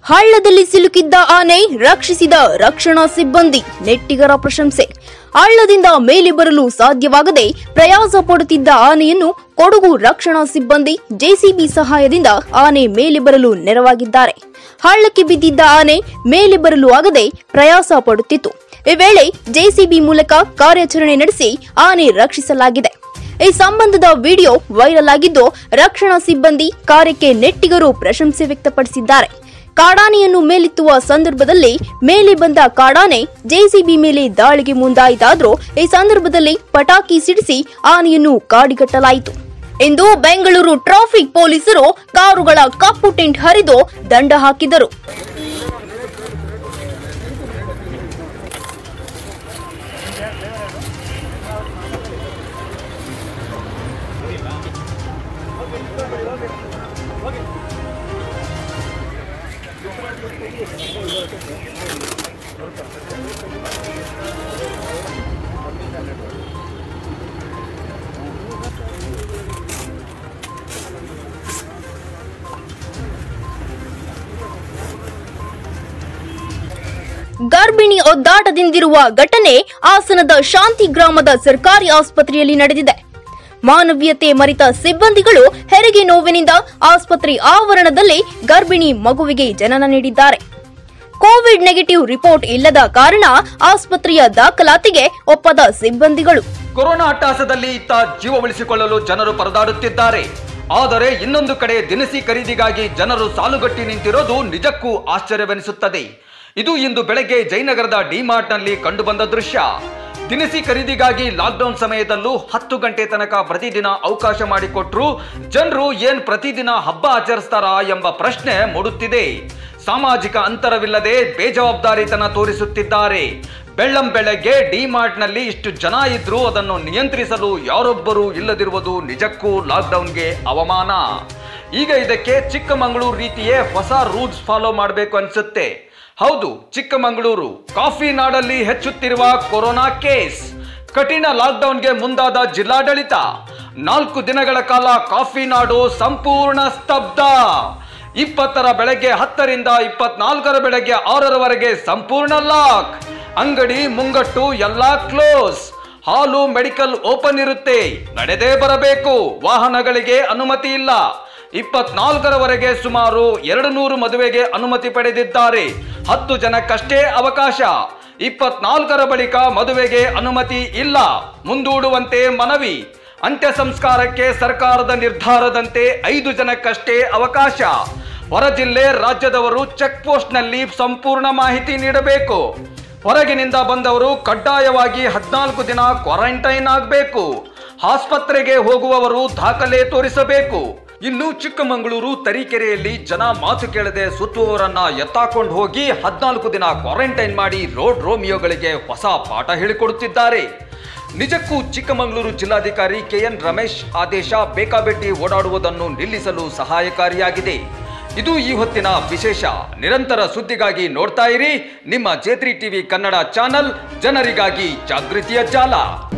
ಹಳ್ಳದಲ್ಲಿ ಸಿಲುಕಿದ್ದ ಆನೆ ರಕ್ಷಿಸಿದ ರಕ್ಷಣಾ ಸಿಬ್ಬಂದಿ ನೆಟ್ಟಿಗರ ಪ್ರಶಂಸೆ ಹಳ್ಳದಿಂದ ಮೇಲೆ ಬರಲು ಸಾಧ್ಯವಾಗದೆ ಪ್ರಯಾಸ ಪಡುತ್ತಿದ್ದ ಆನೆಯನ್ನು ಕೊಡಗು ರಕ್ಷಣಾ ಸಿಬ್ಬಂದಿ ಜೆಸಿಬಿ ಸಹಾಯದಿಂದ ಆನೆ ಮೇಲೆ ಬರಲು ನೆರವಾಗಿದ್ದಾರೆ ಹಳ್ಳಕ್ಕೆ ಬಿದ್ದಿದ್ದ ಆನೆ ಮೇಲೆ ಬರಲು ಆಗದೆ ಪ್ರಯಾಸ ಪಡುತ್ತಿತ್ತು ಈ ವೇಳೆ ಜೆಸಿಬಿ ಮೂಲಕ ಕಾರ್ಯಾಚರಣೆ ನಡೆಸಿ ಆನೆ ರಕ್ಷಿಸಲಾಗಿದೆ ಈ ಸಂಬಂಧದ ವಿಡಿಯೋ ವೈರಲ್ ಆಗಿದ್ದು ರಕ್ಷಣಾ ಸಿಬ್ಬಂದಿ ಕಾರ್ಯಕ್ಕೆ ನೆಟ್ಟಿಗರು ಪ್ರಶಂಸೆ ವ್ಯಕ್ತಪಡಿಸಿದ್ದಾರೆ ಕಾಡಾನೆಯನ್ನು ಮೇಲೆತ್ತುವ ಸಂದರ್ಭದಲ್ಲಿ ಮೇಲೆ ಬಂದ ಕಾಡಾನೆ ಜೆಸಿಬಿ ಮೇಲೆ ದಾಳಿಗೆ ಮುಂದಾಯಿತಾದ್ರೂ ಈ ಸಂದರ್ಭದಲ್ಲಿ ಪಟಾಕಿ ಸಿಡಿಸಿ ಆನೆಯನ್ನು ಕಾಡಿಗಟ್ಟಲಾಯಿತು ಎಂದು ಬೆಂಗಳೂರು ಟ್ರಾಫಿಕ್ ಪೊಲೀಸರು ಕಾರುಗಳ ಕಪ್ಪು ಟೆಂಟ್ ಹರಿದು ದಂಡ ಹಾಕಿದರು ಗರ್ಭಿಣಿ ಒದ್ದಾಟದಿಂದಿರುವ ಘಟನೆ ಹಾಸನದ ಶಾಂತಿ ಗ್ರಾಮದ ಸರ್ಕಾರಿ ಆಸ್ಪತ್ರೆಯಲ್ಲಿ ನಡೆದಿದೆ ಮಾನವೀಯತೆ ಮರಿತ ಸಿಬ್ಬಂದಿಗಳು ಹೆರಿಗೆ ನೋವಿನಿಂದ ಆಸ್ಪತ್ರೆ ಆವರಣದಲ್ಲಿ ಗರ್ಭಿಣಿ ಮಗುವಿಗೆ ಜನನ ನೀಡಿದ್ದಾರೆ ಕೋವಿಡ್ ನೆಗೆಟಿವ್ ರಿಪೋರ್ಟ್ ಇಲ್ಲದ ಕಾರಣ ಆಸ್ಪತ್ರೆಯ ದಾಖಲಾತಿಗೆ ಒಪ್ಪದ ಸಿಬ್ಬಂದಿಗಳು ಕೊರೋನಾ ಅಟ್ಟಹಾಸದಲ್ಲಿ ಇತ್ತ ಜೀವ ಉಳಿಸಿಕೊಳ್ಳಲು ಜನರು ಪರದಾಡುತ್ತಿದ್ದಾರೆ ಆದರೆ ಇನ್ನೊಂದು ಕಡೆ ದಿನಸಿ ಖರೀದಿಗಾಗಿ ಜನರು ಸಾಲುಗಟ್ಟಿ ನಿಂತಿರೋದು ನಿಜಕ್ಕೂ ಆಶ್ಚರ್ಯವೆನಿಸುತ್ತದೆ ಇದು ಇಂದು ಬೆಳಗ್ಗೆ ಜಯನಗರದ ಡಿಮಾರ್ಟ್ನಲ್ಲಿ ಕಂಡುಬಂದ ದೃಶ್ಯ ದಿನಸಿ ಖರೀದಿಗಾಗಿ ಲಾಕ್ಡೌನ್ ಸಮಯದಲ್ಲೂ ಹತ್ತು ಗಂಟೆ ತನಕ ಪ್ರತಿದಿನ ಅವಕಾಶ ಮಾಡಿಕೊಟ್ರು ಜನರು ಏನ್ ಪ್ರತಿದಿನ ಹಬ್ಬ ಆಚರಿಸ್ತಾರಾ ಎಂಬ ಪ್ರಶ್ನೆ ಮೂಡುತ್ತಿದೆ ಸಾಮಾಜಿಕ ಅಂತರವಿಲ್ಲದೆ ಬೇಜವಾಬ್ದಾರಿತನ ತೋರಿಸುತ್ತಿದ್ದಾರೆ ಬೆಳ್ಳಂ ಬೆಳಗ್ಗೆ ಡಿಮಾರ್ಟ್ನಲ್ಲಿ ಇಷ್ಟು ಜನ ಇದ್ರೂ ಅದನ್ನು ನಿಯಂತ್ರಿಸಲು ಯಾರೊಬ್ಬರೂ ಇಲ್ಲದಿರುವುದು ನಿಜಕ್ಕೂ ಲಾಕ್ಡೌನ್ಗೆ ಅವಮಾನ ಈಗ ಇದಕ್ಕೆ ಚಿಕ್ಕಮಗಳೂರು ರೀತಿಯೇ ಹೊಸ ರೂಲ್ಸ್ ಫಾಲೋ ಮಾಡಬೇಕು ಅನ್ಸುತ್ತೆ ಹೌದು ಚಿಕ್ಕಮಗಳೂರು ಕಾಫಿ ನಾಡಲ್ಲಿ ಹೆಚ್ಚುತ್ತಿರುವ ಕೊರೋನಾ ಕೇಸ್ ಕಠಿಣ ಲಾಕ್ಡೌನ್ಗೆ ಮುಂದಾದ ಜಿಲ್ಲಾಡಳಿತ ನಾಲ್ಕು ದಿನಗಳ ಕಾಲ ಕಾಫಿ ನಾಡು ಸಂಪೂರ್ಣ ಸ್ತಬ್ಧ ಇಪ್ಪತ್ತರ ಬೆಳಗ್ಗೆ ಹತ್ತರಿಂದ ಇಪ್ಪತ್ನಾಲ್ಕರ ಬೆಳಗ್ಗೆ ಆರರವರೆಗೆ ಸಂಪೂರ್ಣ ಲಾಕ್ ಅಂಗಡಿ ಮುಂಗಟ್ಟು ಎಲ್ಲಾ ಕ್ಲೋಸ್ ಹಾಲು ಮೆಡಿಕಲ್ ಓಪನ್ ಇರುತ್ತೆ ನಡೆದೇ ಬರಬೇಕು ವಾಹನಗಳಿಗೆ ಅನುಮತಿ ಇಲ್ಲ ಇಪ್ಪತ್ನಾಲ್ಕರವರೆಗೆ ಸುಮಾರು ಎರಡು ನೂರು ಮದುವೆಗೆ ಅನುಮತಿ ಪಡೆದಿದ್ದಾರೆ ಹತ್ತು ಜನಕ್ಕಷ್ಟೇ ಅವಕಾಶ ಇಪ್ಪತ್ನಾಲ್ಕರ ಬಳಿಕ ಮದುವೆಗೆ ಅನುಮತಿ ಇಲ್ಲ ಮುಂದೂಡುವಂತೆ ಮನವಿ ಅಂತ್ಯ ಸಂಸ್ಕಾರಕ್ಕೆ ಸರ್ಕಾರದ ನಿರ್ಧಾರದಂತೆ ಐದು ಜನಕ್ಕಷ್ಟೇ ಅವಕಾಶ ಹೊರ ಜಿಲ್ಲೆ ರಾಜ್ಯದವರು ಚೆಕ್ ಪೋಸ್ಟ್ನಲ್ಲಿ ಸಂಪೂರ್ಣ ಮಾಹಿತಿ ನೀಡಬೇಕು ಹೊರಗಿನಿಂದ ಬಂದವರು ಕಡ್ಡಾಯವಾಗಿ ಹದಿನಾಲ್ಕು ದಿನ ಕ್ವಾರಂಟೈನ್ ಆಗಬೇಕು ಆಸ್ಪತ್ರೆಗೆ ಹೋಗುವವರು ದಾಖಲೆ ತೋರಿಸಬೇಕು ಇನ್ನು ಚಿಕ್ಕಮಗಳೂರು ತರೀಕೆರೆಯಲ್ಲಿ ಜನ ಮಾತು ಕೇಳದೆ ಸುತ್ತುವವರನ್ನ ಎತ್ತಾಕೊಂಡು ಹೋಗಿ ಹದಿನಾಲ್ಕು ದಿನ ಕ್ವಾರಂಟೈನ್ ಮಾಡಿ ರೋಡ್ ರೋಮಿಯೋಗಳಿಗೆ ಹೊಸ ಪಾಠ ಹೇಳಿಕೊಡುತ್ತಿದ್ದಾರೆ ನಿಜಕ್ಕೂ ಚಿಕ್ಕಮಗಳೂರು ಜಿಲ್ಲಾಧಿಕಾರಿ ಕೆಎನ್ ರಮೇಶ್ ಆದೇಶ ಬೇಕಾಬಿಟ್ಟಿ ಓಡಾಡುವುದನ್ನು ನಿಲ್ಲಿಸಲು ಸಹಾಯಕಾರಿಯಾಗಿದೆ ಇದು ಈ ಹೊತ್ತಿನ ವಿಶೇಷ ನಿರಂತರ ಸುದ್ದಿಗಾಗಿ ನೋಡ್ತಾ ಇರಿ ನಿಮ್ಮ ಜೇತ್ರಿ ಟಿವಿ ಕನ್ನಡ ಚಾನಲ್ ಜನರಿಗಾಗಿ ಜಾಗೃತಿಯ ಜಾಲ